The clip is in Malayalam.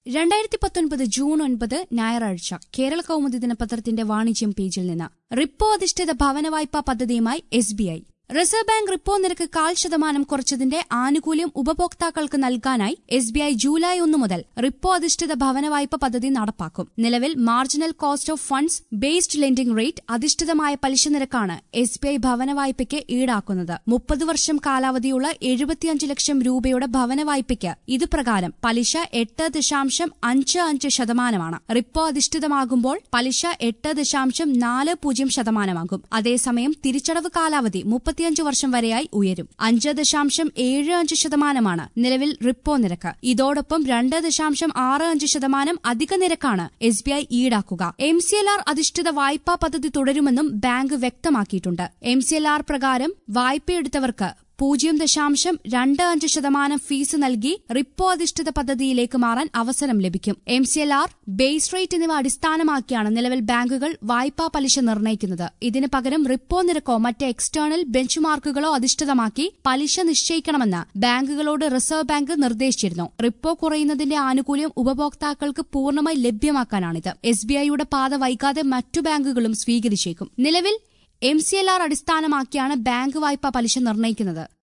രണ്ടായിരത്തി പത്തൊൻപത് ജൂൺ ഒൻപത് ഞായറാഴ്ച കേരള കൗമുദി ദിനപത്രത്തിന്റെ വാണിജ്യം പേജിൽ നിന്ന് റിപ്പോ അധിഷ്ഠിത ഭവന വായ്പാ പദ്ധതിയുമായി S B I reserve bank repo നിരക്ക് കാൽ ശതമാനം കുറച്ചതിന്റെ ആനുകൂല്യം ഉപഭോക്താക്കൾക്ക് നൽകാനായി എസ് ബി ഐ ജൂലൈ ഒന്ന് മുതൽ റിപ്പോ അധിഷ്ഠിത ഭവന വായ്പ പദ്ധതി നടപ്പാക്കും നിലവിൽ marginal cost of funds based lending rate അധിഷ്ഠിതമായ പലിശ നിരക്കാണ് എസ് ബി ഐ ഭവന വായ്പയ്ക്ക് ഈടാക്കുന്നത് മുപ്പത് വർഷം കാലാവധിയുള്ള എഴുപത്തിയഞ്ച് ലക്ഷം രൂപയുടെ ഭവന വായ്പയ്ക്ക് ഇതുപ്രകാരം പലിശ എട്ട് ദശാംശം അഞ്ച് അഞ്ച് ശതമാനമാണ് റിപ്പോ അധിഷ്ഠിതമാകുമ്പോൾ പലിശ എട്ട് ദശാംശം നാല് പൂജ്യം ശതമാനമാകും അതേസമയം തിരിച്ചടവ് കാലാവധി മുപ്പത്തിയഞ്ച് വർഷം വരെയായി ഉയരും അഞ്ച് ദശാംശം ഏഴ് അഞ്ച് ശതമാനമാണ് നിലവിൽ റിപ്പോ നിരക്ക് ഇതോടൊപ്പം രണ്ട് ദശാംശം ആറ് അഞ്ച് ശതമാനം അധിക നിരക്കാണ് എസ് ബി ഐ ഈടാക്കുക എം സി എൽ ആർ അധിഷ്ഠിത വായ്പാ പദ്ധതി തുടരുമെന്നും ബാങ്ക് വ്യക്തമാക്കിയിട്ടുണ്ട് എം സി എൽ ആർ പ്രകാരം വായ്പയെടുത്തവർക്ക് പൂജ്യം ദശാംശം രണ്ട് അഞ്ച് ശതമാനം ഫീസ് നൽകി റിപ്പോ അധിഷ്ഠിത പദ്ധതിയിലേക്ക് മാറാൻ അവസരം ലഭിക്കും M C L R base rate എന്നിവ അടിസ്ഥാനമാക്കിയാണ് നിലവിൽ ബാങ്കുകൾ വായ്പാ പലിശ നിർണ്ണയിക്കുന്നത് ഇതിന് പകരം റിപ്പോ നിരക്കോ മറ്റ് എക്സ്റ്റേണൽ ബെഞ്ച് മാർക്കുകളോ അധിഷ്ഠിതമാക്കി പലിശ നിശ്ചയിക്കണമെന്ന് ബാങ്കുകളോട് റിസർവ് ബാങ്ക് നിർദ്ദേശിച്ചിരുന്നു റിപ്പോ കുറയുന്നതിന്റെ ആനുകൂല്യം ഉപഭോക്താക്കൾക്ക് പൂർണ്ണമായി ലഭ്യമാക്കാനാണിത് എസ് ബി ഐയുടെ പാത വൈകാതെ മറ്റു ബാങ്കുകളും സ്വീകരിച്ചേക്കും നിലവിൽ എം സി എൽ ആർ അടിസ്ഥാനമാക്കിയാണ് ബാങ്ക് വായ്പാ പലിശ നിർണ്ണയിക്കുന്നത്